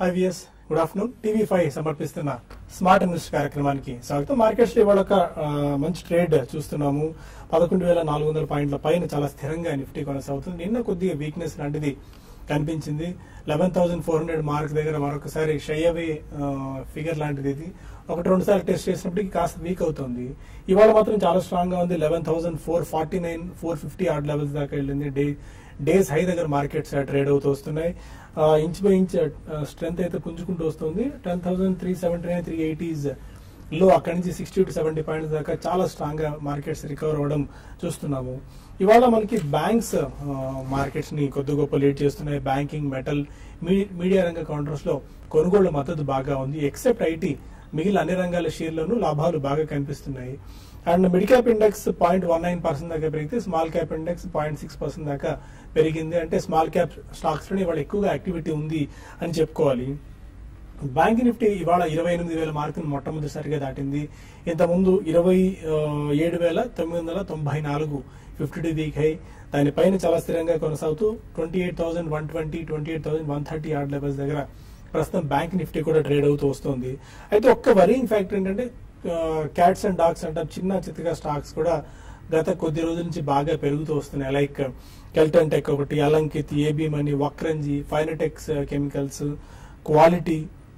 IVS good afternoon TV five సమర్పిస్తున్న smart invest కార్యక్రమానికి స్వాగతం మార్కెట్స్ లో ఇవాళ ఒక ఆ, మంచి ట్రేడ్ చూస్తున్నాము పదకొండు వేల నాలుగు వందల పాయింట్ల పైన చాలా స్థిరంగా నిఫ్టీ కొనసాగుతుంది నిన్న కొద్దిగా వీక్నెస్ లాంటిది కనిపించింది eleven thousand four hundred mark దగ్గర మరొకసారి షై అవే ఫిగర్ లాంటిది ఇది ఒకటి రెండు సార్లు టెస్ట్ చేసినప్పటికీ కాస్త వీక్ అవుతుంది ఇవాళ మాత్రం చాలా స్ట్రాంగ్ గా ఉంది eleven thousand four forty nine four fifty odd levels దాకా వెళ్ళింది డే డేస్ హై దగ్గర మార్కెట్స్ ట్రేడ్ అవుతూ వస్తున్నాయి ఆ, ఇంచ్ బై ఇంచ్ స్ట్రెంత్ అయితే పుంజుకుంటూ వస్తుంది ten thousand three seventy nine three eighties లో అక్కడి నుంచి సిక్స్టీ టు సెవెంటీ పాయింట్స్ దాకా చాలా స్ట్రాంగ్ గా మార్కెట్స్ రికవర్ అవ్వడం చూస్తున్నాము ఇవాళ మనకి బ్యాంక్స్ మార్కెట్స్ ని కొద్ది గొప్ప లీడ్ చేస్తున్నాయి బ్యాంకింగ్ మెటల్ మీడియా రంగ కౌంటర్స్ లో కొనుగోళ్ల మద్దతు బాగా ఉంది ఎక్సెప్ట్ ఐటీ మిగిలిన అన్ని రంగాల షేర్లోనూ లాభాలు బాగా కనిపిస్తున్నాయి and mid cap index point one nine percent దాకా పెరిగితే small cap index point six percent దాకా పెరిగింది అంటే స్మాల్ క్యాప్ స్టాక్స్ లోనే ఇవాళ ఎక్కువగా యాక్టివిటీ ఉంది అని చెప్పుకోవాలి బ్యాంక్ నిఫ్టీ ఇవాళ ఇరవై ఎనిమిది వేల మార్కును మొట్టమొదటిసారిగా దాటింది ఇంతకుముందు ఇరవై ఆ, ఏడు వేల తొమ్మిది వందల తొంభై నాలుగు ఫిఫ్టీ టూ వీక్ హై దానిపైన చాలా స్థిరంగా కొనసాగుతూ twenty eight thousand one twenty twenty eight thousand one thirty odd levels దగ్గర ప్రస్తుతం బ్యాంక్ నిఫ్టీ కూడా ట్రేడ్ అవుతూ వస్తుంది అయితే ఒక్క వరింగ్ ఫ్యాక్టర్ ఏంటంటే క్యాట్స్ అండ్ డాగ్స్ అంటే చిన్న చిత్తగా స్టాక్స్ కూడా గత కొద్ది రోజుల నుంచి బాగా పెరుగుతూ వస్తున్నాయి లైక్ కెల్టన్ టెక్ ఒకటి Alankit AB Money Vakrangee Fineotex Chemicals Quality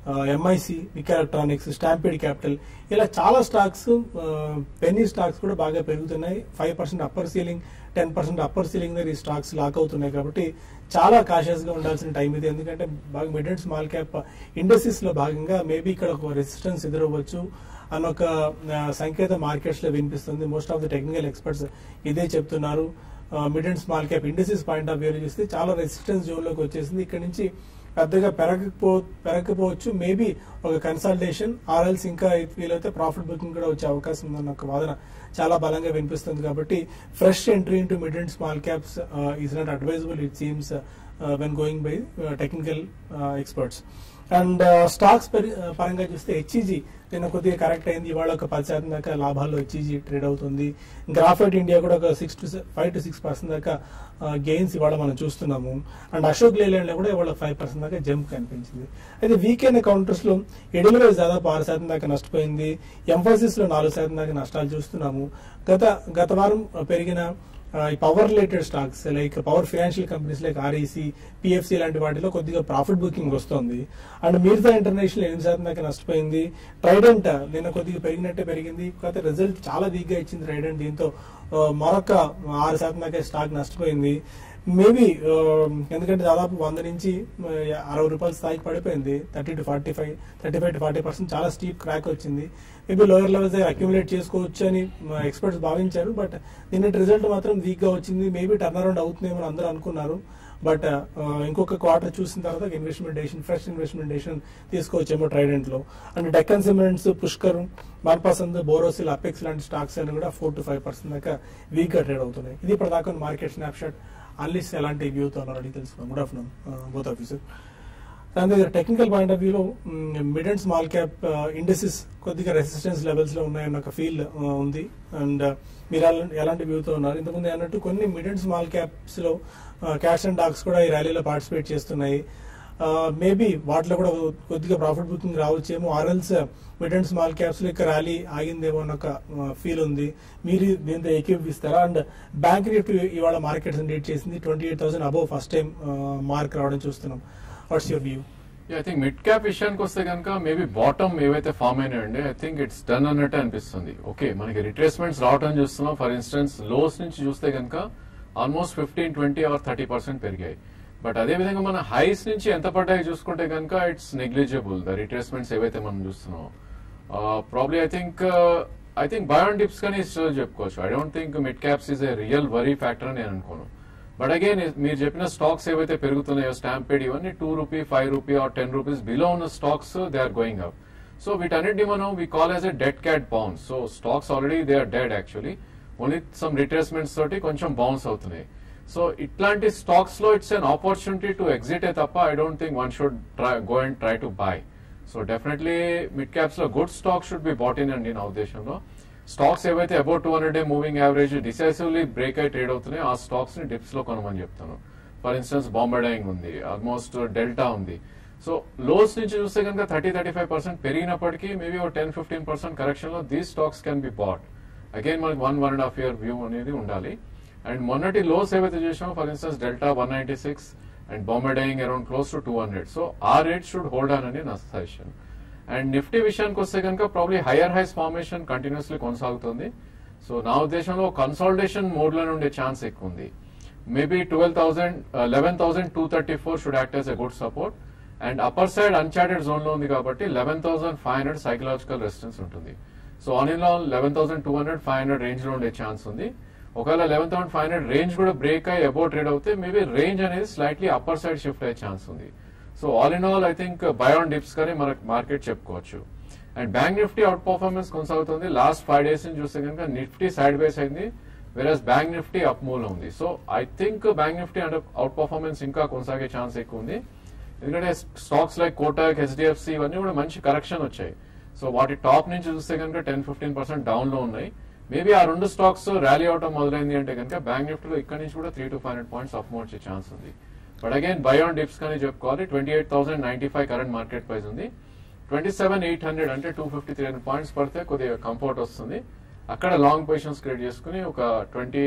MIC విక్ ఎలక్ట్రానిక్స్ స్టాంపిడ్ క్యాపిటల్ ఇలా చాలా స్టాక్స్ పెన్నీ స్టాక్స్ కూడా బాగా పెరుగుతున్నాయి five percent upper ceiling ten percent upper ceiling దగ్గర ఈ స్టాక్స్ లాక్ అవుతున్నాయి కాబట్టి చాలా కాషియస్ గా ఉండాల్సిన టైం ఇది ఎందుకంటే బాగా mid and small cap industries లో భాగంగా మేబీ ఇక్కడ ఒక రెసిస్టెన్స్ ఎదురవ్వచ్చు అన్న ఒక ఆ, సంకేతం మార్కెట్స్ లో వినిపిస్తుంది most of the technical experts ఇదే చెప్తున్నారు mid and small cap industries point of view చూస్తే చాలా రెసిస్టెన్స్ జోన్ లోకి వచ్చేసింది ఇక్కడ నుంచి పెద్దగా పెరగకపో పెరగకపోవచ్చు మేబీ ఒక కన్సల్టేషన్ ఆర్ఎల్స్ ఇంకా వీలైతే ప్రాఫిట్ బుకింగ్ కూడా వచ్చే అవకాశం ఉందన్న ఒక వాదన చాలా బలంగా వినిపిస్తుంది కాబట్టి fresh entry into mid and small caps is not advisable it seems when going by technical experts and stocks పరంగా చూస్తే హెచ్ఈజీ నిన్న కొద్దిగా కరెక్ట్ అయింది ఇవాళ ఒక పది శాతం దాకా లాభాల్లో హెచ్ఈజీ ట్రేడ్ అవుతుంది గ్రాఫైట్ ఇండియా కూడా ఒక six to five to six percent దాకా గెయిన్స్ ఇవాళ మనం చూస్తున్నాము అండ్ అశోక్ లేలాండ్ లో కూడా ఇవాళ ఫైవ్ పర్సెంట్ దాకా జంప్ కనిపించింది అయితే వీకెండ్ కౌంటర్స్ లో ఎడిలవైజ్ దాదాపు ఆరు శాతం దాకా నష్టపోయింది ఎంఫోసిస్ లో నాలుగు శాతం దాకా నష్టాలు చూస్తున్నాము గత గత వారం పెరిగిన ఆ, ఈ power related stocks like power financial companies like REC PFC లాంటి వాటిలో కొద్దిగా ప్రాఫిట్ బుకింగ్ వస్తుంది అండ్ మిగతా ఇంటర్నేషనల్ ఎనిమిది శాతం దాకా నష్టపోయింది ట్రైడెంట్ నిన్న కొద్దిగా పెరిగినట్టే పెరిగింది కాకపోతే రిజల్ట్ చాలా వీక్ గా ఇచ్చింది ట్రైడెంట్ దీంతో ఆ, మరొక ఆరు శాతం దాకా స్టాక్ నష్టపోయింది మేబీ ఎందుకంటే దాదాపు వంద నుంచి ఆ, అరవై రూపాయల స్థాయికి పడిపోయింది thirty to forty five thirty five to forty percent చాలా స్టీప్ క్రాక్ వచ్చింది మేబీ లోయర్ లెవెల్స్ దగ్గర అక్యుములేట్ చేసుకోవచ్చు అని ఎక్స్పర్ట్స్ భావించారు బట్ నిన్నటి రిజల్ట్ మాత్రం వీక్ గా వచ్చింది మేబీ టర్న్ అరౌండ్ అవుతుందేమో అని అందరూ అనుకున్నారు బట్ ఇంకొక క్వార్టర్ చూసిన తర్వాత ఇన్వెస్ట్మెంట్ డేషన్ ఫ్రెష్ ఇన్వెస్ట్మెంట్ డేషన్ తీసుకోవచ్చేమో ట్రైడెంట్ లో and Deccan cements Pushkar Manpasand Borosil Apex లాంటి స్టాక్స్ అన్ని కూడా ఫోర్ టు ఫైవ్ పర్సెంట్ దాకా వీక్ గా ట్రేడ్ అవుతున్నాయి ఇది ఇప్పటిదాకా మార్కెట్ స్నాప్ షాట్ అన్లిస్ ఎలాంటి వ్యూతో ఉన్నారో అడిగి తెలుసుకున్నాం గుడ్ ఆఫ్టర్నూన్ బోత్ ఆఫీసర్ దాని దగ్గర టెక్నికల్ పాయింట్ ఆఫ్ వ్యూలో mid and small cap industries కొద్దిగా రెసిస్టెన్స్ లెవెల్స్ లో ఉన్నాయన్న ఒక ఫీల్ ఉంది అండ్ మీరు ఎలా- ఎలాంటి వ్యూతో ఉన్నారు ఇంతకుముందు అన్నట్టు కొన్ని మిడ్ అండ్ స్మాల్ క్యాప్స్ లో క్యాష్ అండ్ డాక్స్ కూడా ఈ ర్యాలీలో పార్టిసిపేట్ చేస్తున్నాయి మేబీ వాటిలో కూడా కొద్దిగా ప్రాఫిట్ బుకింగ్ రావచ్చేమో ఆర్ఎల్స్ మిడ్ అండ్ స్మాల్ క్యాప్స్ లో ఇక ర్యాలీ ఆగిందేమో అన్న ఒక ఫీల్ ఉంది మీరు దీంతో ఏకీపిస్తారా అండ్ బ్యాంక్ నిఫ్టీ ఇవాళ మార్కెట్స్ లీడ్ చేసింది twenty eight thousand above first time mark రావడం చూస్తున్నాం what's your view I think mid cap విషయానికి వస్తే కనుక మేబీ బాటమ్ ఏవైతే ఫామ్ అయినాయండి ఐ థింక్ ఇట్స్ డన్ అన్నట్టు అనిపిస్తుంది ఓకే మనకి రిట్రేస్మెంట్స్ రావడం చూస్తున్నాం ఫర్ ఇన్స్టెన్స్ లోస్ నుంచి చూస్తే కనుక almost fifteen twenty or thirty percent పెరిగాయి బట్ అదే విధంగా మన హైస్ నుంచి ఎంత పడ్డాయి చూసుకుంటే కనుక ఇట్స్ నెగ్లిజిబుల్ ద రిట్రేస్మెంట్స్ ఏవైతే మనం చూస్తున్నాం probably I think I think buy on dips కానీ స్టిల్ చెప్పుకోవచ్చు I don't think mid caps is a real worry factor అని నేను అనుకోను బట్ అగైన్ మీరు చెప్పిన స్టాక్స్ ఏవైతే పెరుగుతున్నాయో స్టాంపేడ్ ఇవన్నీ two rupee five rupee or ten rupees below ఉన్న stocks they are going up so వీటన్నిటిని మనం we call as a dead cat bounce so stocks already they are dead actually only some retracements తోటి కొంచెం bounce అవుతున్నాయి so ఇట్లాంటి stocks లో it's an opportunity to exit తప్ప I don't think one should try go and try to buy so definitely mid caps లో good stock should be bought in అండి నా ఉద్దేశంలో స్టాక్స్ ఏవైతే about two hundred day moving average decisively break అయి trade అవుతున్నాయి ఆ stocks ని dips లో కొనమని చెప్తాను ఫర్ ఇన్స్టెన్స్ బాంబే డైయింగ్ ఉంది ఆల్మోస్ట్ డెల్టా ఉంది సో లోస్ నుంచి చూస్తే కనుక థర్టీ థర్టీ ఫైవ్ పర్సెంట్ పెరిగినప్పటికీ మేబీ ఒక టెన్ ఫిఫ్టీన్ పర్సెంట్ కరెక్షన్ లో these stocks can be bought again మనకి one one and half year view అనేది ఉండాలి అండ్ మొన్నటి లోస్ ఏవైతే చేసామో for instance Delta one ninety six and Bombay dyeing around close to two hundred so ఆ rate should hold on అని నా suggestion and Nifty విషయానికి వస్తే కనుక probably higher highs formation continuously కొనసాగుతుంది సో నా ఉద్దేశంలో కన్సాలిడేషన్ మోడ్ లో ఉండే ఛాన్స్ ఎక్కువ ఉంది maybe twelve thousand eleven thousand two thirty four should act as a good support and upper side uncharted zone లో ఉంది కాబట్టి eleven thousand five hundred psychological resistance ఉంటుంది so on in all eleven thousand two hundred five hundred range లో ఉండే chance ఉంది ఒకవేళ eleven thousand five hundred range కూడా break అయ్యి అబౌట్ ట్రేడ్ అవుతే మేబీ రేంజ్ అనేది స్లైట్లీ అప్పర్ సైడ్ షిఫ్ట్ అయ్యే ఛాన్స్ ఉంది so all in all I think buy on dips కానీ మనకు మార్కెట్ చెప్పుకోవచ్చు and bank Nifty outperformance కొనసాగుతుంది లాస్ట్ ఫైవ్ డేస్ నుంచి చూస్తే కనుక నిఫ్టీ సైడ్ బేస్ అయింది versus bank Nifty up move ఉంది so I think bank Nifty and outperformance ఇంకా కొనసాగే ఛాన్స్ ఎక్కువ ఉంది ఎందుకంటే స్టాక్స్ లైక్ కోటక్ హెచ్డిఎఫ్సి ఇవన్నీ కూడా మంచి కరెక్షన్ వచ్చాయి సో వాటి టాప్ నుంచి చూస్తే కనుక టెన్ ఫిఫ్టీన్ పర్సెంట్ డౌన్ లో ఉన్నాయి మేబీ ఆ రెండు స్టాక్స్ ర్యాలీ అవటం మొదలైంది అంటే కనుక బ్యాంక్ నిఫ్టీలో ఇక్కడ నుంచి కూడా three to five hundred points up వచ్చే ఛాన్స్ ఉంది బట్ అగైన్ బయాన్ డిప్స్ కానీ చెప్పుకోవాలి twenty eight thousand ninety five current market price ఉంది ట్వంటీ సెవెన్ ఎయిట్ హండ్రెడ్ అంటే two fifty three hundred points పడితే కొద్దిగా కంఫర్ట్ వస్తుంది అక్కడ లాంగ్ పొజిషన్స్ క్రియేట్ చేసుకుని ఒక ట్వంటీ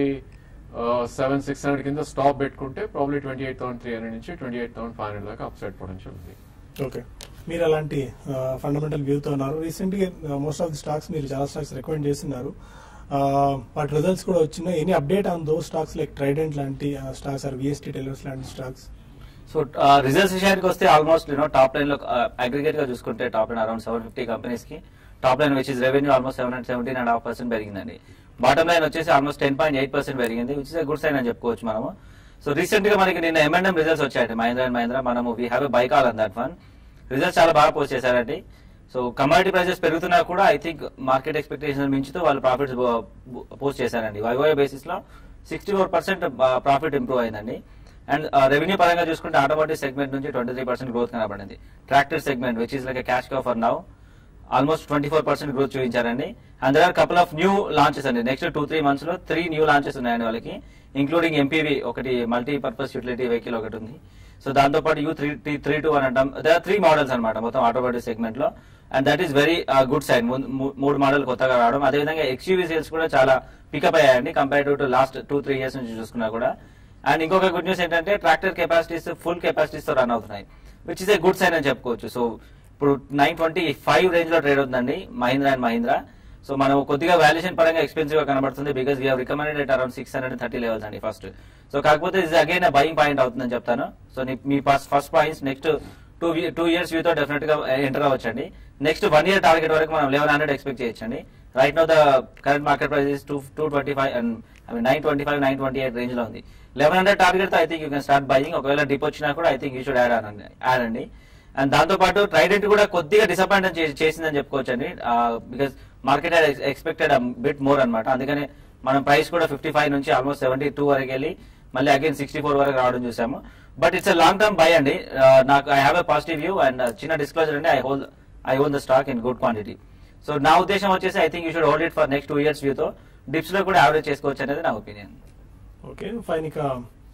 సెవెన్ సిక్స్ హండ్రెడ్ కింద స్టాప్ పెట్టుకుంటే probably twenty eight thousand three hundred నుంచి twenty eight thousand five hundred దాకా అప్ సైడ్ పొటెన్షియల్ ఉంది ఓకే మీరు అలాంటి ఫండమెంటల్ వ్యూతో ఉన్నారు రీసెంట్ గా మోస్ట్ ఆఫ్ ది స్టాక్స్ మీరు చాలా స్టాక్స్ రికమెండ్ చేస్తున్నారు Uh, వాటి రిజల్ట్స్ కూడా వచ్చినాయి any update on those stocks like Trident లాంటి స్టాక్స్ ఆర్ విఎస్టీ టెలివర్స్ లాంటి స్టాక్స్ సో రిజల్ట్స్ విషయానికి వస్తే ఆల్మోస్ట్ యూనో టాప్ లైన్ లో అగ్రిగేట్ గా చూసుకుంటే top line around seven fifty companies కి top line which is revenue almost seven and seventeen and half percent పెరిగిందండి bottom line వచ్చేసి almost ten point eight percent పెరిగింది which is good sign అని చెప్పుకోవచ్చు మనము సో రీసెంట్ గా మనకి నిన్న ఎంఎన్ఎం రిజల్ట్స్ వచ్చాయండి మహేంద్ర అండ్ మహేంద్ర మనము we have a buy call on that one results చాలా బాగా పోస్ట్ చేశారండి సో కమాడిటీ ప్రైసెస్ పెరుగుతున్నా కూడా ఐ థింక్ మార్కెట్ ఎక్స్పెక్టేషన్ మించుతూ వాళ్ళు ప్రాఫిట్స్ పోస్ట్ చేశారండి వైవోఏ బేసిస్ లో sixty four percent profit improve అయిందండి అండ్ రెవెన్యూ పరంగా చూసుకుంటే ఆటోమోటివ్ సెగ్మెంట్ నుంచి ట్వంటీ త్రీ పర్సెంట్ గ్రోత్ కనబడింది tractor segment which is like cash cow for now almost twenty four percent growth చూపించారండి and there are couple of new launches అండి next two three months లో three new launches ఉన్నాయండి వాళ్ళకి including MPV ఒకటి multi purpose utility vehicle ఒకటి ఉంది so దాంతో పాటు యూ త్రీ త్రీ టూ అని అంటాం దర్ త్రీ మోడల్స్ అనమాట మొత్తం ఆటోమోటివ్ సెగ్మెంట్ లో and that is very good sign మూడు మోడల్ కొత్తగా రావడం అదేవిధంగా ఎక్స్యూవీ సేల్స్ కూడా చాలా పికప్ అయ్యాయండి compare to last two three years నుంచి చూసుకున్నా కూడా అండ్ ఇంకొక గుడ్ న్యూస్ ఏంటంటే ట్రాక్టర్ కెపాసిటీస్ ఫుల్ కెపాసిటీస్ తో రన్ అవుతున్నాయి which is a good sign అని చెప్పుకోవచ్చు సో ఇప్పుడు నైన్ ట్వంటీ ఫైవ్ రేంజ్ లో ట్రేడ్ అవుతుందండి మహీంద్రా అండ్ మహీంద్రా సో మనం కొద్దిగా వాల్యుయేషన్ పరంగా ఎక్స్పెన్సివ్ గా కనబడుతుంది because we recommended at around six hundred thirty levels అండి ఫస్ట్ సో కాకపోతే ఇది అగైన్ బయింగ్ పాయింట్ అవుతుందని చెప్తాను సో మీ first first points next two two years వ్యూతో డెఫినెట్ గా ఎంటర్ అవ్వచ్చండి నెక్స్ట్ వన్ ఇయర్ టార్గెట్ వరకు మనం లెవెన్ హండ్రెడ్ ఎక్స్పెక్ట్ చేయొచ్చండి right now the current market price is two two twenty five and I mean nine twenty five nine twenty eight range లో ఉంది eleven hundred target I think you can start buying ఒకవేళ dip వచ్చినా కూడా I think you should add add అండి and దాంతో పాటు Trident కూడా కొద్దిగా డిసప్పాయింట్ చేసిందని చెప్పుకోవచ్చు అండి because market expected bit more అనమాట అందుకని మనం ప్రైస్ కూడా ఫిఫ్టీ ఫైవ్ నుంచి ఆల్మోస్ట్ సెవెంటీ టూ వరకు వెళ్ళి మళ్ళీ అగైన్ సిక్స్టీ ఫోర్ వరకు రావడం చూసాము but it's long term buy అండి Uh, నాకు I have a positive view and చిన్న డిస్క్లోజర్ అండి I hold I own the stock in good quantity so నా ఉద్దేశం వచ్చేసి I think you should hold it for next two years వ్యూతో dips లో కూడా యావరేజ్ చేసుకోవచ్చు అనేది నా ఒపీనియన్ ఓకే ఫైన్ ఇక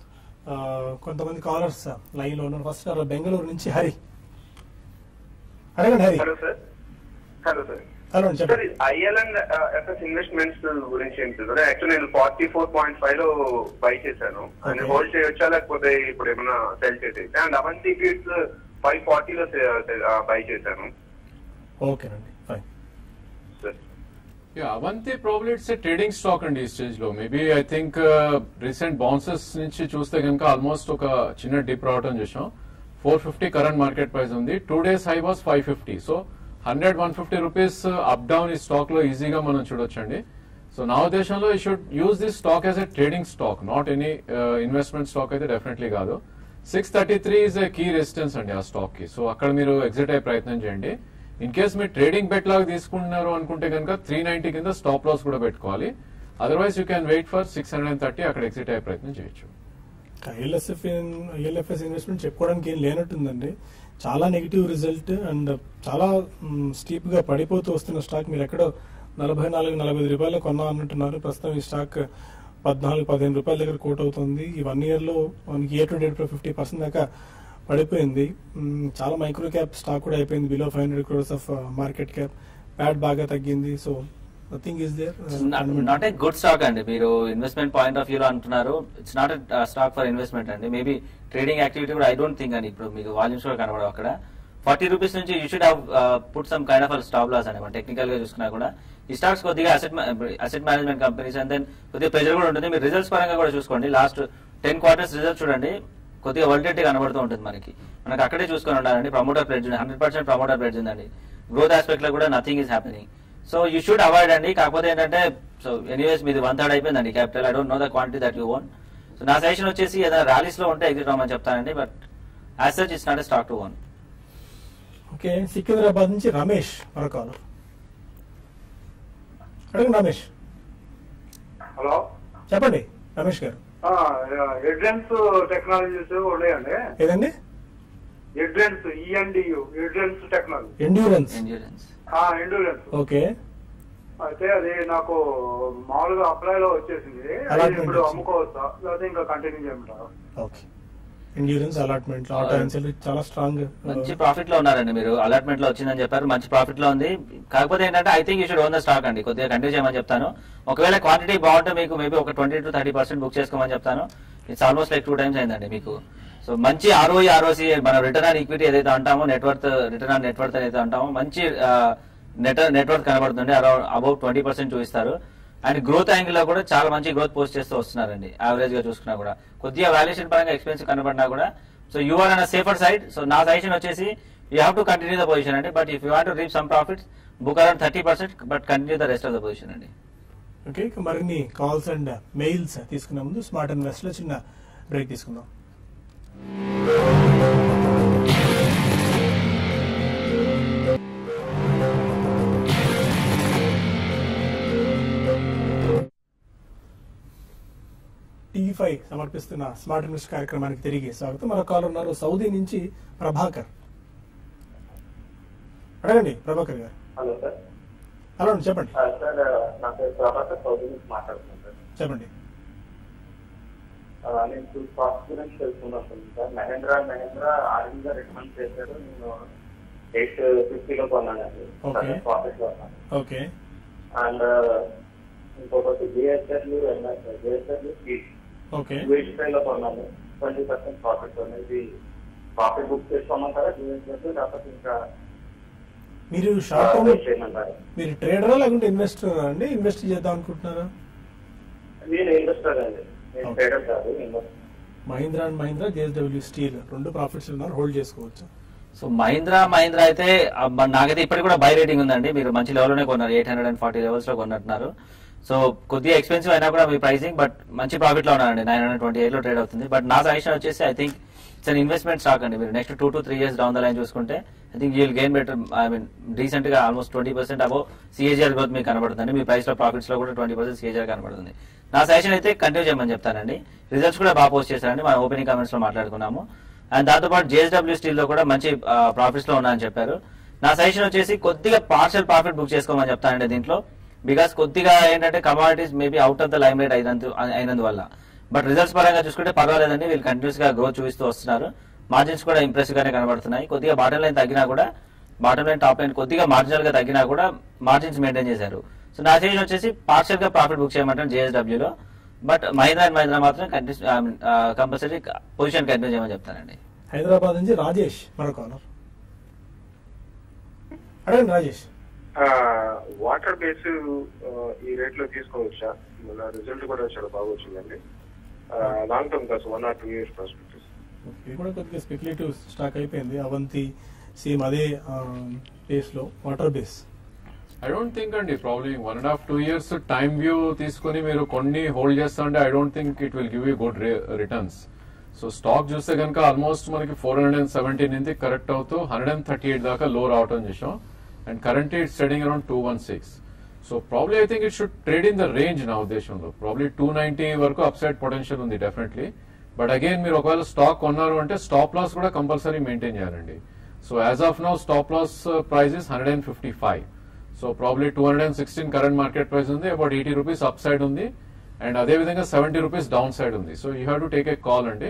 ఆ, కొంతమంది కాలర్స్ లైన్ లో ఉన్నారు ఫస్ట్ బెంగళూరు నుంచి హరి అడగండి Hari hello sir hello sir hello sir చెప్పండి ఐఎల్ అండ్ ఎఫ్ఎస్ ఇన్వెస్ట్మెంట్స్ గురించి ఏంటి సార్ యాక్చువల్లీ నేను ఫార్టీ ఫోర్ పాయింట్ ఫైవ్ లో బై చేశాను అండ్ Okay. హోల్డ్ చేయొచ్చా లేకపోతే ఇప్పుడు ఏమైనా సెల్ చేసేసి అండ్ అవంతి ఫీడ్స్ ఫైవ్ ఫార్టీలో బై చేశాను ఓకేనండి fine sir ya Avanti probably it's a trading stock అండి ఈ స్టేజ్ లో maybe I think recent bounces నుంచి చూస్తే కనుక ఆల్మోస్ట్ ఒక చిన్న డిప్ రావడం చూసాం four fifty current market price ఉంది two days high was five fifty so hundred one fifty rupees up down ఈ స్టాక్ లో ఈజీగా మనం చూడొచ్చండి సో నా ఉద్దేశంలో ఈ should use this stock as a trading stock not any investment stock అయితే డెఫినెట్లీ కాదు six thirty three is a key resistance అండి ఆ స్టాక్ కి సో అక్కడ మీరు ఎగ్జిట్ అయ్యే ప్రయత్నం చేయండి ఇన్ కేస్ మీరు ట్రేడింగ్ బెట్ లాగా తీసుకుంటున్నారు అనుకుంటే కనుక త్రీ నైన్టీ కింద స్టాప్ లాస్ కూడా పెట్టుకోవాలి otherwise you can wait for six hundred thirty అక్కడ ఎగ్జిట్ అయ్యే ప్రయత్నం చేయొచ్చు ఐఎల్ఎస్ఎఫ్ ఐఎల్ఎఫ్ఎస్ ఇన్వెస్ట్మెంట్ చెప్పుకోవడానికి ఏం లేనట్టుందండి చాలా నెగిటివ్ రిజల్ట్ అండ్ చాలా స్టీప్ గా పడిపోతూ వస్తున్న స్టాక్ మీరు ఎక్కడో నలభై నాలుగు నలభై ఐదు రూపాయలు కొన్నా అన్నట్టున్నారు ప్రస్తుతం ఈ స్టాక్ పద్నాలుగు పదిహేను రూపాయల దగ్గర కోట్ అవుతుంది ఈ వన్ ఇయర్ లో మనకి ఏ టు డేట్ ఫిఫ్టీ పర్సెంట్ దాకా పడిపోయింది మ్మ్, చాలా మైక్రో క్యాప్ స్టాక్ కూడా అయిపోయింది below five hundred crores of market cap PAT బాగా తగ్గింది so nothing is there not a good stock అండి మీరు ఇన్వెస్ట్మెంట్ పాయింట్ ఆఫ్ వ్యూ లో అంటున్నారు it's not stock for investment అండి మేబీ ట్రేడింగ్ యాక్టివిటీ కూడా ఐ డోంట్ థింక్ అండి ఇప్పుడు మీకు వాల్యూమ్స్ కూడా కనబడవు అక్కడ ఫార్టీ రూపీస్ నుంచి you should have put some kind of stop loss అండి మనం టెక్నికల్ గా చూసుకున్నా కూడా ఈ స్టాక్స్ కొద్దిగా asset asset management companies and then కొద్దిగా ప్రెజర్ కూడా ఉంటుంది మీరు రిజల్ట్స్ పరంగా కూడా చూసుకోండి లాస్ట్ టెన్ క్వార్టర్స్ రిజల్ట్స్ చూడండి కొద్దిగా వల్టెట్ కనబడుతూ ఉంటుంది మనకి మనకి అక్కడే చూసుకొని ఉండాలండి promoter pledge hundred percent promoter pledge ఉందండి గ్రోత్ ఆస్పెక్ట్ లో కూడా nothing is happening so you should avoid అండి కాకపోతే ఏంటంటే సో ఎనీవేస్ మీది వన్ థర్డ్ అయిపోయిందండి capital I don't know the quantity that you own so నా సజెషన్ వచ్చేసి ఏదైనా ర్యాలీస్ లో ఉంటే ఎగ్జిట్ అవ్వమని చెప్తానండి but as such it's not a stock to own okay Secunderabad నుంచి రమేష్ మరొక caller. అడగండి రమేష్ హలో చెప్పండి రమేష్ గారు ఎడ్రెన్స్ టెక్నాలజీస్ ఉన్నాయండి ఏదండి Endurance ENDU Endurance Technology Endurance Endurance Endurance okay అయితే అది నాకు మామూలుగా అప్లై లో వచ్చేసింది అది Allotment ఇప్పుడు వచ్చింది. అమ్ముకోవచ్చా లేకపోతే ఇంకా కంటిన్యూ చేయమంటారా ఓకే ఎండ్యూరెన్స్ అలాట్మెంట్ ఆటో ఎన్సెల్ చాలా స్ట్రాంగ్ మంచి ప్రాఫిట్ లో ఉన్నారండి మీరు అలాట్మెంట్ లో వచ్చిందని చెప్పారు మంచి ప్రాఫిట్ లో ఉంది కాకపోతే ఏంటంటే I think you should own the stock అండి కొద్దిగా కంటిన్యూ చేయమని చెప్తాను ఒకవేళ క్వాంటిటీ బాగుంటే మీకు మేబీ ఒక twenty to thirty percent book చేసుకోమని చెప్తాను it's almost like two times అయిందండి మీకు సో మంచి ఆర్ఓఈ ఆర్ఓసి మనం రిటర్న్ ఆన్ ఈక్విటీ ఏదైతే అంటామో నెట్వర్త్ రిటర్న్ ఆన్ నెట్వర్త్ ఏదైతే అంటామో మంచి నెట్ నెట్వర్క్ కనబడుతుంది అరౌండ్ అబౌట్ ట్వంటీ పర్సెంట్ చూపిస్తారు అండ్ గ్రోత్ యాంగిల్ లో కూడా చాలా మంచి గ్రోత్ పోస్ట్ చేస్తూ వస్తున్నారండి యావరేజ్ గా చూసుకున్నా కూడా కొద్దిగా వాల్యుయేషన్ పరంగా ఎక్స్పెన్సివ్ కనబడినా కూడా so you are on safer side so నా సజెషన్ వచ్చేసి you have to continue the position అండి but if you want to reap some profits book around thirty percent but continue the rest of the position అండి okay ఇక మరిన్ని calls and mails తీసుకునే ముందు smart invest లో చిన్న break తీసుకుందాం TV five సమర్పిస్తున్న స్మార్ట్ ఇన్వెస్ట్ కార్యక్రమానికి తిరిగి స్వాగతం మన కాల్ ఉన్నారు సౌదీ నుంచి ప్రభాకర్ అడగండి ప్రభాకర్ గారు హలో సార్ హలో అండి చెప్పండి సార్ నా పేరు ప్రభాకర్ చౌదరి నుంచి మాట్లాడుతున్నాను సార్ చెప్పండి ఆ, నేను టూ స్టాక్స్ గురించి తెలుసుకున్నాను సార్ మహేంద్ర మహేంద్ర ఆర్మీగా రికమెండ్ చేశారు నేను ఎయిట్ ఫిఫ్టీలో కొన్నానండి Okay. ప్రాఫిట్ లో ఉన్నాను ఓకే అండ్ ఇంకొకటి జిఎస్ఆర్లు జిఎస్ఆర్లు ఓకే వెయిట్ లో కొన్నాను ట్వంటీ పర్సెంట్ ప్రాఫిట్ ఉంది ఇది ప్రాఫిట్ బుక్ చేసుకోమంటారా జిఎస్ఆర్లు లేకపోతే ఇంకా మీరు షార్ట్ టర్మ్ వెయిట్ చేయమంటారా మీరు ట్రేడరా లేకుంటే ఇన్వెస్టర్ అండి ఇన్వెస్ట్ చేద్దాం అనుకుంటున్నారా నేను ఇన్వెస్టర్ అండి నేను Okay. ట్రేడర్ కాదు investor Mahindra and Mahindra JSW steel రెండు ప్రాఫిట్స్ ఉన్నారు హోల్డ్ చేసుకోవచ్చు సో మహీంద్రా మహీంద్రా అయితే ఆ, మ- నాకైతే ఇప్పటికి కూడా బై రేటింగ్ ఉందండి మీరు మంచి లెవెల్ లోనే కొన్నారు eight hundred and forty levels లో కొన్నట్టున్నారు సో కొద్దిగా ఎక్స్పెన్సివ్ అయినా కూడా మీ ప్రైసింగ్ బట్ మంచి ప్రాఫిట్ లో ఉన్నారండి నైన్ హండ్రెడ్ ట్వంటీ ఎయిట్ లో ట్రేడ్ అవుతుంది బట్ నా సజెషన్ వచ్చేసి I think it's an investment stock అండి మీరు next two to three years down the line చూసుకుంటే I think you'll gain better I mean recent గా almost twenty percent above CAGR growth మీకు కనబడుతుంది మీ price లో profits లో కూడా ట్వంటీ పర్సెంట్ సిఏజీఆర్ కనబడుతుంది నా సజెషన్ అయితే కంటిన్యూ చేయమని చెప్తానండి రిజల్ట్స్ కూడా బాగా పోస్ట్ చేశారండి మనం ఓపెనింగ్ కామెంట్స్ లో మాట్లాడుకున్నాము అండ్ దాంతోపాటు జేఎస్డబ్ల్యూ స్టీల్ లో కూడా మంచి ప్రాఫిట్స్ లో ఉన్నాయని చెప్పారు నా సజెషన్ వచ్చేసి కొద్దిగా పార్షల్ ప్రాఫిట్ బుక్ చేసుకోమని చెప్తానండి దీంట్లో బికాస్ కొద్దిగా ఏంటంటే commodities maybe out of the lime rate అయినందు అయినందువల్ల బట్ రిజల్ట్స్ పరంగా చూసుకుంటే పర్వాలేదండి వీళ్ళు కంటిన్యూస్ గా గ్రోత్ చూపిస్తూ వస్తున్నారు మార్జిన్స్ కూడా ఇంప్రెసివ్ గానే కనబడుతున్నాయి కొద్దిగా బాటమ్ లైన్ తగ్గినా కూడా బాటమ్ లైన్ టాప్ లైన్ కొద్దిగా మార్జినల్ గా తగ్గినా కూడా మార్జిన్స్ మెయింటైన్ చేశారు సో నా సజెషన్ వచ్చేసి పార్షల్ గా ప్రాఫిట్ బుక్ చేయమంటాను JSW లో బట్ మహీంద్రా అండ్ మహీంద్రా మాత్రం కంపల్సరీ పొజిషన్ కంటిన్యూ చేయమని చెప్తానండి హైదరాబాద్ నుంచి రాజేష్ మరో కాలర్ అడగండి రాజేష్ వాటర్ బేస్ ఈ రేట్ లో తీసుకోవచ్చా మన రిజల్ట్ కూడా చాలా బాగా వచ్చిందండి లాంగ్ టర్మ్ కాదు one or two years prospective ఇది కూడా కొద్దిగా స్పెక్యులేటివ్ స్టాక్ అయిపోయింది అవంతి సేమ్ అదే బేస్ లో water base I don't think అండి probably one and half two years time view తీసుకుని మీరు కొన్ని హోల్డ్ చేస్తా అంటే I don't think it will give you good returns so stock చూస్తే కనుక ఆల్మోస్ట్ మనకి ఫోర్ హండ్రెడ్ అండ్ సెవెంటీన్ నుంచి కరెక్ట్ అవుతూ హండ్రెడ్ అండ్ థర్టీ ఎయిట్ దాకా లో రావటం చేసాం and current it's trading around two one six so probably I think it should trade in the range నా ఉద్దేశంలో ప్రాబ్లీ టూ నైన్టీ వరకు అప్సైడ్ పొటెన్షియల్ ఉంది డెఫినెట్లీ బట్ అగైన్ మీరు ఒకవేళ స్టాక్ కొన్నారు అంటే స్టాప్ లాస్ కూడా కంపల్సరీ మెయింటైన్ చేయాలండి so as of now stop loss price is hundred and fifty five so probably two hundred and sixteen current market price ఉంది about eighty rupees upside ఉంది and అదే విధంగా seventy rupees downside ఉంది so you have to take a call అండి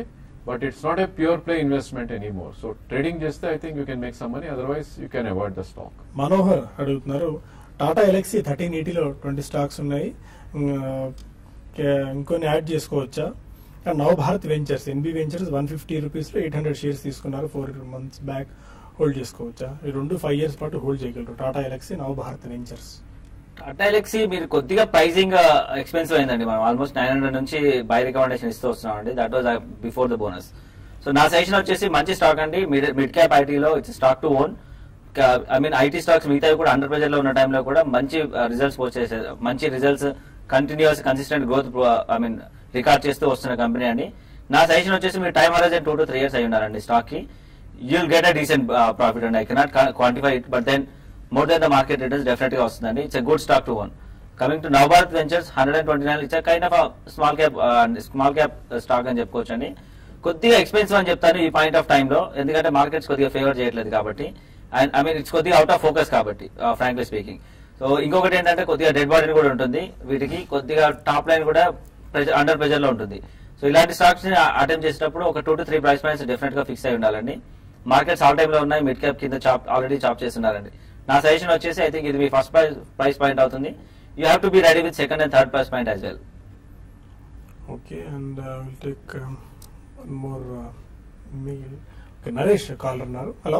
but it's not a pure play investment anymore so trading చేస్తే I think you can make some money otherwise you can avoid the stock Manohar అడుగుతున్నారు Tata Elxsi thirteen ఎయిటీలో twenty stocks ఉన్నాయి ఇంకా, కే- ఇంకొన్ని add చేసుకోవచ్చా and Navabharat ventures NB ventures one fifty రూపీస్లో eight hundred shares తీసుకున్నారు ఫోర్ మంత్స్ బ్యాక్ హోల్డ్ చేసుకోవచ్చా ఈ రెండు ఫైవ్ ఇయర్స్ పాటు హోల్డ్ చేయగలరు టాటా ఎలక్సీ నవభారత్ వెంచర్స్ టాటా ఎలక్సీ మీరు కొద్దిగా ప్రైజింగ్ ఎక్స్పెన్సివ్ అయిందండి మనం ఆల్మోస్ట్ నైన్ హండ్రెడ్ నుంచి బై రికమెండేషన్ ఇస్తూ వస్తున్నాం అండి that was before the bonus so నా సజెషన్ వచ్చేసి మంచి స్టాక్ అండి మిడ్ మిడ్ క్యాప్ ఐటీలో it's stock to own I mean IT stocks మిగతావి కూడా అండర్ ప్రెజర్ లో ఉన్న టైంలో కూడా మంచి రిజల్ట్స్ వచ్చేసే మంచి results continues consistent growth I mean record చేస్తూ వస్తున్న కంపెనీ అండి నా సజెషన్ వచ్చేసి మీరు time horizon two to three years అయి ఉన్నారండి స్టాక్ కి you'll get a decent profit అండి I cannot quantify it but then more than the market returns definite గా వస్తుందండి it's a good stock to own coming to Navbharat ventures hundred and twenty nine it's kind of small cap small cap stock అని చెప్పుకోవచ్చు అండి కొద్దిగా expensive అని చెప్తాను ఈ point of టైంలో ఎందుకంటే మార్కెట్స్ కొద్దిగా ఫేవర్ చేయట్లేదు కాబట్టి అండ్ ఐ మీన్ ఇట్స్ కొద్దిగా అవుట్ ఆఫ్ ఫోకస్ కాబట్టి ఫ్రాంక్లీ స్పీకింగ్ సో ఇంకొకటి ఏంటంటే కొద్దిగా డెడ్ బాడీ కూడా ఉంటుంది వీటికి కొద్దిగా టాప్ లైన్ కూడా ప్రెజర్ అండర్ ప్రెజర్ లో ఉంటుంది సో ఇలాంటి స్టాక్స్ ని అటెంప్ట్ చేసేటప్పుడు ఒక two to three price points definite గా ఫిక్స్ అయి ఉండాలండి మార్కెట్స్ ఆల్ టైమ్ లో ఉన్నాయి మిడ్ క్యాప్ కింద చాప్ ఆల్రెడీ చాప్ చేస్తున్నారండి నా సజెషన్ వచ్చేసి ఐ థింక్ ఇది మీ ఫస్ట్ ప్రైస్ ప్రైస్ పాయింట్ అవుతుంది you have to be ready with second and third price point as well okay and will take more మీ నరేష్ కాల్ ఉన్నారు hello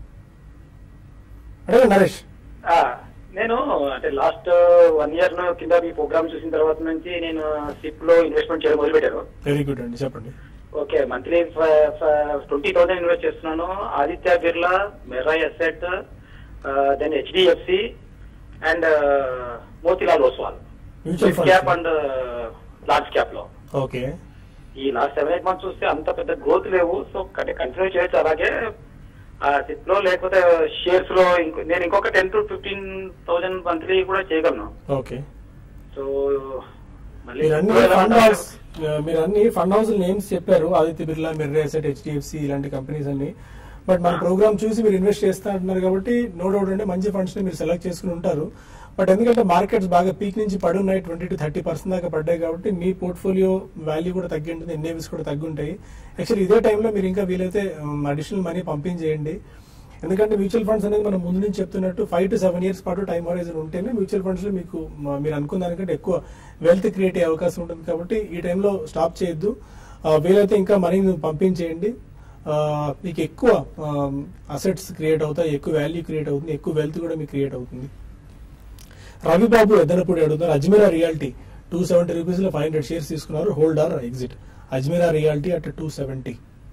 అడే నరేష్ ఆ, నేను అంటే లాస్ట్ వన్ ఇయర్ కింద మీ ప్రోగ్రామ్ చూసిన తర్వాత నుంచి నేను సిప్ లో ఇన్వెస్ట్మెంట్ చేయడం మొదలు పెట్టాను వెరీ గుడ్ అండి చెప్పండి okay monthly twenty thousand invest చేస్తున్నాను Aditya Birla Mirae asset then HDFC and Motilal Oswal Mutual funds. Cap and large cap లో ఓకే ఈ లాస్ట్ సెవెన్ ఎయిట్ మంత్స్ చూస్తే అంత పెద్ద గ్రోత్ లేవు సో కంటిన్యూ చేయొచ్చు అలాగే ఆ సిప్ లో లేకపోతే షేర్స్ లో ఇంకో నేను ఇంకొక ten to fifteen thousand monthly కూడా చేయగలను ఓకే సో మళ్ళీ మీరు అన్ని ఫండ్ హౌస్ మీరు అన్ని ఫండ్ హౌస్ నేమ్స్ చెప్పారు Aditya Birla Mirae asset HDFC ఇలాంటి కంపెనీస్ అన్ని బట్ మన ప్రోగ్రామ్ చూసి మీరు ఇన్వెస్ట్ చేస్తా అంటున్నారు కాబట్టి నో డౌట్ అంటే మంచి ఫండ్స్ ని మీరు సెలెక్ట్ చేసుకుని ఉంటారు బట్ ఎందుకంటే మార్కెట్స్ బాగా పీక్ నుంచి పడి ఉన్నాయి ట్వంటీ టు థర్టీ పర్సెంట్ దాకా పడ్డాయి కాబట్టి మీ పోర్ట్ఫోలియో వాల్యూ కూడా తగ్గి ఉంటుంది ఎన్ఏవిస్ కూడా తగ్గుంటాయి యాక్చువల్లీ ఇదే టైంలో మీరు ఇంకా వీలైతే అడిషనల్ మనీ పంపించేయండి ఎందుకంటే మ్యూచువల్ ఫండ్స్ అనేది మనం ముందు నుంచి చెప్తున్నట్టు ఫైవ్ టు సెవెన్ ఇయర్స్ పాటు టైం హోరైజన్ ఉంటేనే మ్యూచువల్ ఫండ్స్ లో మీకు మ- మీరు అనుకున్న దానికంటే ఎక్కువ వెల్త్ క్రియేట్ అయ్యే అవకాశం ఉంటుంది కాబట్టి ఈ టైంలో స్టాప్ చేయొద్దు ఆ, వీలైతే ఇంకా మనీని పంపించేయండి ఆ, మీకు ఎక్కువ అసెట్స్ క్రియేట్ అవుతాయి ఎక్కువ వాల్యూ క్రియేట్ అవుతుంది ఎక్కువ వెల్త్ కూడా మీకు క్రియేట్ అవుతుంది రవిబాబు ఎద్దనపూడి అడుగుతున్నారు Ajmera realty two seventy rupees లో ఫైవ్ హండ్రెడ్ షేర్స్ తీసుకున్నారు hold or exit Ajmera realty at two seventy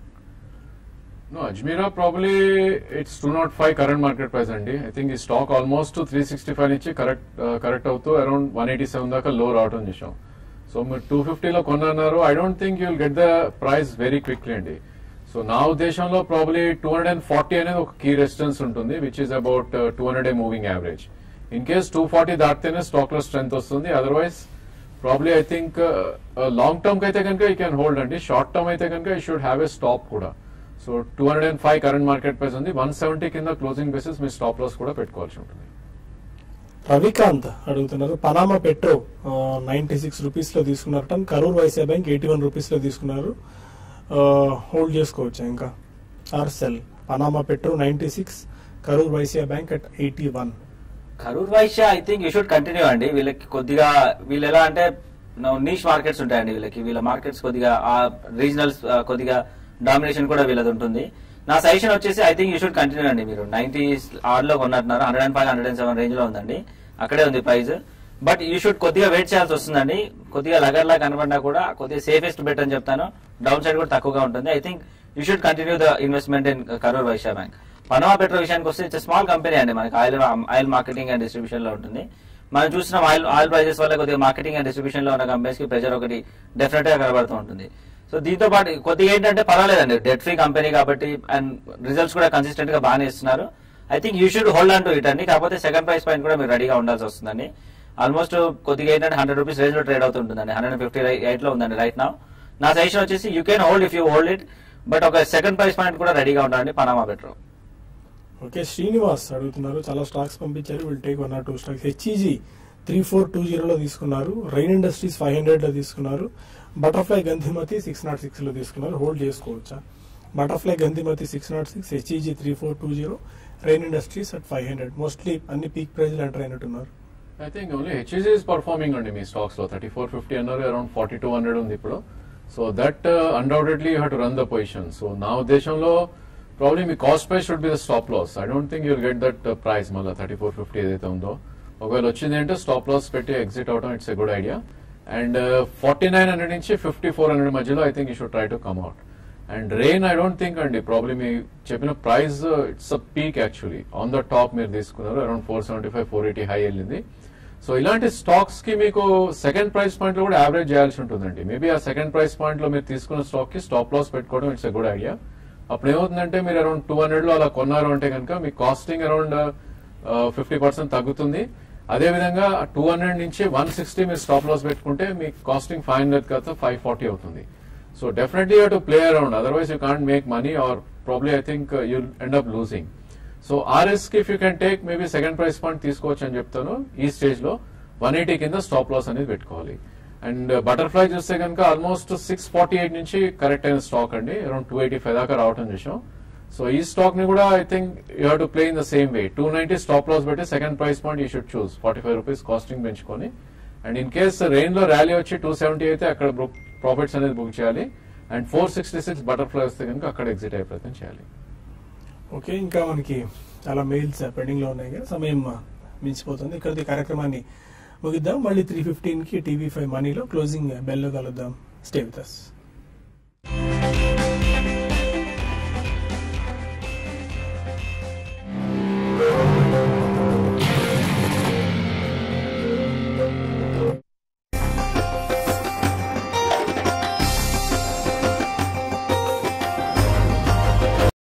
No, Ajmera probably it's 205 current market price అండి ఐ థింక్ ఈ stock almost three sixty five నుంచి కరెక్ట్ కరెక్ట్ అవుతూ అరౌండ్ వన్ ఎయిటీ సెవెన్ దాకా లో రావడం చూసాం సో మీరు టూ ఫిఫ్టీలో కొన్నారు I don't think you will get the price very quickly అండి సో నా ఉద్దేశంలో probably two hundred and forty అనేది ఒక కీ రెసిస్టెన్స్ ఉంటుంది which is about two hundred a moving average in case two forty దాటితేనే stock లో strength వస్తుంది otherwise probably I think long term కి అయితే కనుక యూ క్యాన్ హోల్డ్ అండి షార్ట్ టర్మ్ అయితే కనుక you should have a stop కూడా so two hundred and five current market price ఉంది వన్ సెవెంటీ కింద క్లోజింగ్ బేసిస్ మీ స్టాప్ లాస్ కూడా పెట్టుకోవాల్సి ఉంటుంది రవికాంత్ అడుగుతున్నారు Panama petro ninety six rupees లో తీసుకున్నారు టన్ Karur Vysya bank eighty one rupees లో తీసుకున్నారు హోల్డ్ చేసుకోవచ్చు ఇంకా ఆర్సెల్ Panama petro ninety six Karur Vysya bank at eighty one Karur Vysya I think you should continue అండి వీళ్ళకి కొద్దిగా వీళ్ళు ఎలా అంటే నీష్ మార్కెట్స్ ఉంటాయండి వీళ్ళకి వీళ్ళ మార్కెట్స్ కొద్దిగా ఆ రీజనల్స్ కొద్దిగా డామినేషన్ కూడా వీళ్ళది ఉంటుంది నా సజెషన్ వచ్చేసి I think you should continue అండి మీరు నైన్టీ ఆర్ లో కొన్నట్టున్నారు hundred and five hundred and seven range లో ఉందండి అక్కడే ఉంది ప్రైస్ బట్ యూ షుడ్ కొద్దిగా వెయిట్ చేయాల్సి వస్తుందండి కొద్దిగా లగర్ లా కనబడినా కూడా కొద్దిగా సేఫెస్ట్ బెట్ అని చెప్తాను డౌన్ సైడ్ కూడా తక్కువగా ఉంటుంది I think you should continue the investment in Karur Vysya bank Panama petro విషయానికి వస్తే ఇట్స్ స్మాల్ కంపెనీ అండి మనకి oil oil marketing and distribution లో ఉంటుంది మనం చూసిన ఆయిల్ ఆయిల్ ప్రైజెస్ వల్ల కొద్దిగా మార్కెటింగ్ అండ్ డిస్ట్రిబ్యూషన్ లో ఉన్న కంపెనీస్ కి ప్రెజర్ ఒకటి డెఫినెట్ గా కనబడుతూ ఉంటుంది సో దీంతో పాటు కొద్దిగా ఏంటంటే పర్వాలేదండి డెట్ ఫ్రీ కంపెనీ కాబట్టి అండ్ రిజల్ట్స్ కూడా కన్సిస్టెంట్ గా బాగానే ఇస్తున్నారు I think you should hold on to it అండి కాకపోతే సెకండ్ ప్రైస్ పాయింట్ కూడా మీరు రెడీగా ఉండాల్సి వస్తుందండి ఆల్మోస్ట్ కొద్దిగా ఏంటంటే హండ్రెడ్ రూపీస్ రేంజ్ లో ట్రేడ్ అవుతుంటుందండి హండ్రెడ్ ఫిఫ్టీ ఎయిట్ లో ఉందండి రైట్ నా నా సజెషన్ వచ్చేసి you can hold if you hold it but ఒక సెకండ్ ప్రైస్ పాయింట్ కూడా రెడీగా ఉండాలండి పనామా పెట్రో ఓకే శ్రీనివాస్ అడుగుతున్నారు చాలా స్టాక్స్ పంపించారు will take one or two stocks HEG three four two జీరోలో తీసుకున్నారు రైన్ ఇండస్ట్రీస్ ఫైవ్ హండ్రెడ్ లో తీసుకున్నారు butterfly Gandhimathi six nought six లో తీసుకున్నారు హోల్డ్ చేసుకోవచ్చా butterfly Gandhimathi six nought six HEG three four two zero Rain industries at five hundred mostly అన్ని peak ప్రైజ్లు enter అయినట్టున్నారు I think only HEG is performing అండి మీ స్టాక్స్ లో థర్టీ ఫోర్ ఫిఫ్టీ అన్నారు అరౌండ్ ఫార్టీ టూ హండ్రెడ్ ఉంది ఇప్పుడు so that undoubtedly you have to run the position so నా ఉద్దేశంలో ప్రాబ్లీ మీ cost price should be the stop loss I don't think you'll get that price మళ్ళీ thirty four fifty ఏదైతే ఉందో ఒకవేళ వచ్చింది అంటే స్టాప్ లాస్ పెట్టి ఎగ్జిట్ అవడం it's a good idea and forty nine hundred నుంచి ఫిఫ్టీ ఫోర్ హండ్రెడ్ మధ్యలో I think you should try to come out and Rain I don't think అండి ప్రాబ్లమ్ మీ చెప్పిన price it's a peak actually on the top మీరు తీసుకున్నారు around four seventy five four eighty high వెళ్ళింది so ఇలాంటి stocks కి మీకు second price point లో కూడా యావరేజ్ చేయాల్సి ఉంటుందండి మేబీ ఆ సెకండ్ ప్రైస్ పాయింట్ లో మీరు తీసుకున్న స్టాక్ కి స్టాప్ లాస్ పెట్టుకోవడం ఇట్స్ ఎ గుడ్ ఐడియా అప్పుడు ఏమవుతుందంటే మీరు అరౌండ్ టూ హండ్రెడ్ లో అలా కొన్నారు అంటే కనుక మీ కాస్టింగ్ అరౌండ్ ఫిఫ్టీ పర్సెంట్ తగ్గుతుంది అదే విధంగా టూ హండ్రెడ్ నుంచి వన్ సిక్స్టీ మీరు స్టాప్ లాస్ పెట్టుకుంటే మీ కాస్టింగ్ ఫైవ్ హండ్రెడ్ కదా ఫైవ్ ఫార్టీ అవుతుంది so definitely you to play around otherwise you can't make money or probably I think you end up losing so ఆ risk if you can take maybe second price point తీసుకోవచ్చు అని చెప్తాను ఈ stage లో one eighty కింద stop loss అనేది పెట్టుకోవాలి and butterfly చూస్తే కనుక ఆల్మోస్ట్ సిక్స్ ఫార్టీ ఎయిట్ నుంచి కరెక్ట్ అయిన స్టాక్ అండి అరౌండ్ టూ ఎయిటీ ఫైవ్ దాకా రావటం చూసాం సో ఈ స్టాక్ ని కూడా I think you have to play in the same way two ninety stop loss పెట్టి second price point you should choose forty five rupees costing పెంచుకొని and in case Rain లో rally వచ్చి two seventy అయితే అక్కడ profits అనేది book చేయాలి and four sixty six butterfly వస్తే కనుక అక్కడ ఎగ్జిట్ అయ్యే ప్రయత్నం చేయాలి ఓకే ఇంకా మనకి చాలా మెయిల్స్ పెండింగ్ లో ఉన్నాయి కదా సమయం మించిపోతుంది ఇక్కడ ఈ కార్యక్రమాన్ని ముగిద్దాం మళ్ళీ త్రీ ఫిఫ్టీన్ కి టీవీ ఫైవ్ మనీలో క్లోజింగ్ బెల్ లో కలుద్దాం స్టే విత్ అస్ Thank